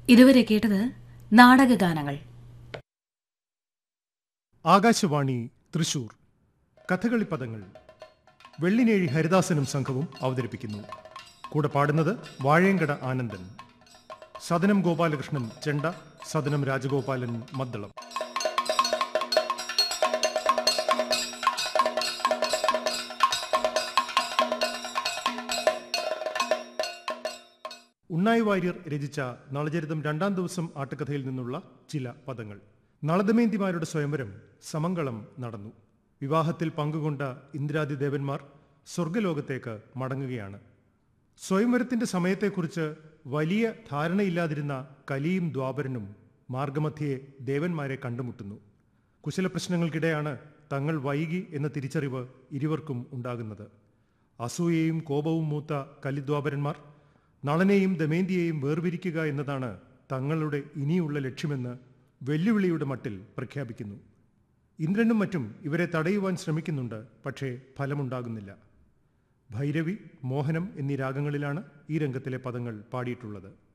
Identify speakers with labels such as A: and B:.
A: ഇതുവരെ കേട്ടത് നാടകഗാനങ്ങൾ
B: ആകാശവാണി തൃശൂർ കഥകളി പദങ്ങൾ വെള്ളിനേഴി ഹരിദാസനും സംഘവും അവതരിപ്പിക്കുന്നു കൂടെ പാടുന്നത് വാഴയങ്കട ആനന്ദൻ സദനം ഗോപാലകൃഷ്ണൻ ചെണ്ട സദനം രാജഗോപാലൻ മദ്ദളം ഉണ്ണായി വാര്യർ രചിച്ച നളചരിതം രണ്ടാം ദിവസം ആട്ടുകഥയിൽ നിന്നുള്ള ചില പദങ്ങൾ നളദമേന്തിമാരുടെ സ്വയംവരം സമങ്കളം നടന്നു വിവാഹത്തിൽ പങ്കുകൊണ്ട ഇന്ദ്രാദി ദേവന്മാർ സ്വർഗലോകത്തേക്ക് മടങ്ങുകയാണ് സ്വയംവരത്തിന്റെ സമയത്തെക്കുറിച്ച് വലിയ ധാരണയില്ലാതിരുന്ന കലിയും ദ്വാപരനും മാർഗമധ്യേ ദേവന്മാരെ കണ്ടുമുട്ടുന്നു കുശലപ്രശ്നങ്ങൾക്കിടെയാണ് തങ്ങൾ വൈകി എന്ന തിരിച്ചറിവ് ഇരുവർക്കും ഉണ്ടാകുന്നത് അസൂയയും കോപവും മൂത്ത കലിദ്വാപരന്മാർ നളനെയും ദമേന്തിയെയും വേർപിരിക്കുക എന്നതാണ് തങ്ങളുടെ ഇനിയുള്ള ലക്ഷ്യമെന്ന് വെല്ലുവിളിയുടെ മട്ടിൽ പ്രഖ്യാപിക്കുന്നു ഇന്ദ്രനും മറ്റും ഇവരെ തടയുവാൻ ശ്രമിക്കുന്നുണ്ട് പക്ഷേ ഫലമുണ്ടാകുന്നില്ല ഭൈരവി മോഹനം എന്നീ രാഗങ്ങളിലാണ് ഈ രംഗത്തിലെ പദങ്ങൾ പാടിയിട്ടുള്ളത്